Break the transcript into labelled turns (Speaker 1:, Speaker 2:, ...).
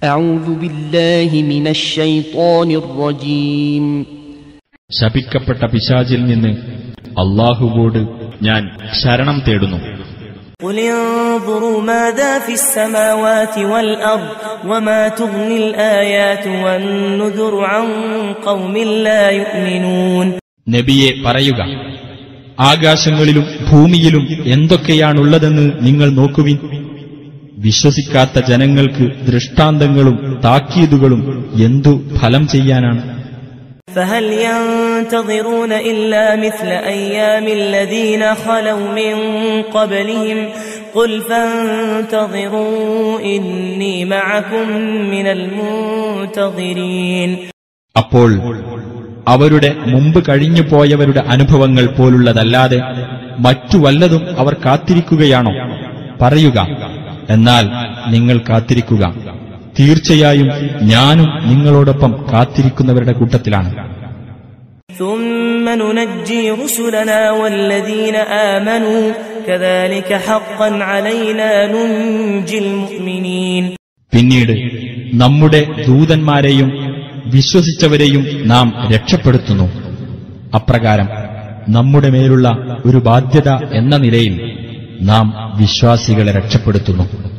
Speaker 1: أعوذ بالله من الشيطان الرجيم
Speaker 2: ശപിക്കപ്പെട്ട പിശാചിൽ നിന്ന് അള്ളാഹുവോട് ഞാൻ ശരണം തേടുന്നു
Speaker 3: قل انظروا ماذا في السماوات والأرض وما تغني الآيات والنذر عن قوم لا يؤمنون
Speaker 2: നബിയെ പറയുക ആകാശങ്ങളിലും ഭൂമിയിലും എന്തൊക്കെയാണുള്ളതെന്ന് നിങ്ങൾ നോക്കുവിൻ വിശ്വസിക്കാത്ത ജനങ്ങൾക്ക് ദൃഷ്ടാന്തങ്ങളും താക്കീതുകളും എന്തു ഫലം ചെയ്യാനാണ്
Speaker 3: فهل ينتظرون إلا مثل أيام الذين خلوا من قبلهم قل فانتظروا إني معكم من المنتظرين
Speaker 2: അപ്പോൾ അവരുടെ മുമ്പ് കഴിഞ്ഞു പോയവരുടെ അനുഭവങ്ങൾ പോലുള്ളതല്ലാതെ മറ്റു വല്ലതും അവർ കാത്തിരിക്കുകയാണോ പറയുക എന്നാൽ നിങ്ങൾ കാത്തിരിക്കുക തീർച്ചയായും ഞാനും നിങ്ങളോടൊപ്പം കാത്തിരിക്കുന്നവരുടെ കൂട്ടത്തിലാണ്
Speaker 3: ثم ننجي رسلنا والذين آمنوا كذلك حقا علينا ننجي المؤمنين
Speaker 2: പിന്നീട് നമ്മുടെ ദൂതന്മാരെയും വിശ്വസിച്ചവരെയും നാം രക്ഷപ്പെടുത്തുന്നു അപ്രകാരം നമ്മുടെ മേലുള്ള ഒരു ബാധ്യത എന്ന നിലയിൽ നാം വിശ്വാസികളെ രക്ഷപ്പെടുത്തുന്നു